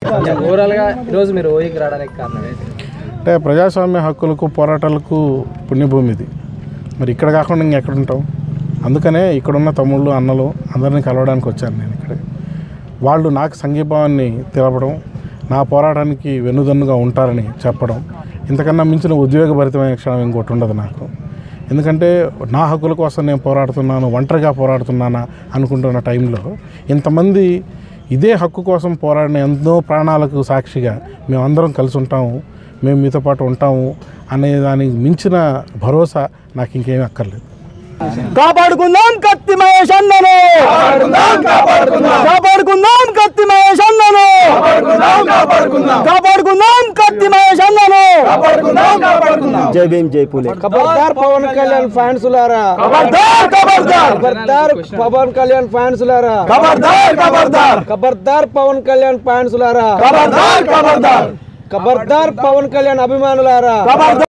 ఓవరాల్గా ఈరోజు మీరు ఓయికి రావడానికి కారణం ఏంటి అంటే ప్రజాస్వామ్య హక్కులకు పోరాటాలకు పుణ్యభూమి ఇది మరి ఇక్కడ కాకుండా ఇంకెక్కడ ఉంటాం అందుకనే ఇక్కడున్న తమ్ముళ్ళు అన్నలు అందరినీ కలవడానికి వచ్చాను నేను ఇక్కడ వాళ్ళు నాకు సంఘీభావాన్ని తెలపడం నా పోరాటానికి వెన్నుదన్నుగా ఉంటారని చెప్పడం ఇంతకన్నా మించిన ఉద్వేగభరితమైన క్షణం ఇంకోటి ఉండదు నాకు ఎందుకంటే నా హక్కుల కోసం నేను పోరాడుతున్నాను ఒంటరిగా పోరాడుతున్నానా అనుకుంటున్న టైంలో ఇంతమంది ఇదే హక్కు కోసం పోరాడిన ఎన్నో ప్రాణాలకు సాక్షిగా మేమందరం కలిసి ఉంటాము మేము మీతో పాటు ఉంటాము అనే దానికి మించిన భరోసా నాకు ఇంకేమీ అక్కర్లేదు కాపాడుకుందాం కత్తి మహేష్ అన్నను కాపాడుకుందాం కత్తి మహేష్ అన్నను కాపాడుకుందాం కత్తి మహేష్ అన్నను జై భీమ్ జై పూలే ఖబర్దార్ పవన్ కళ్యాణ్ ఫ్యాన్స్ లారా ఖబర్దార్ ఖబర్దార్ ఖబర్దార్ పవన్ కళ్యాణ్ ఫ్యాన్స్ లారా ఖబర్దార్ ఖబర్దార్ ఖబర్దార్ పవన్ కళ్యాణ్ ఫ్యాన్స్ లారా ఖబర్దార్ ఖబర్దార్ ఖబర్దార్ పవన్ కళ్యాణ్ అభిమానులారా ఖబర్దార్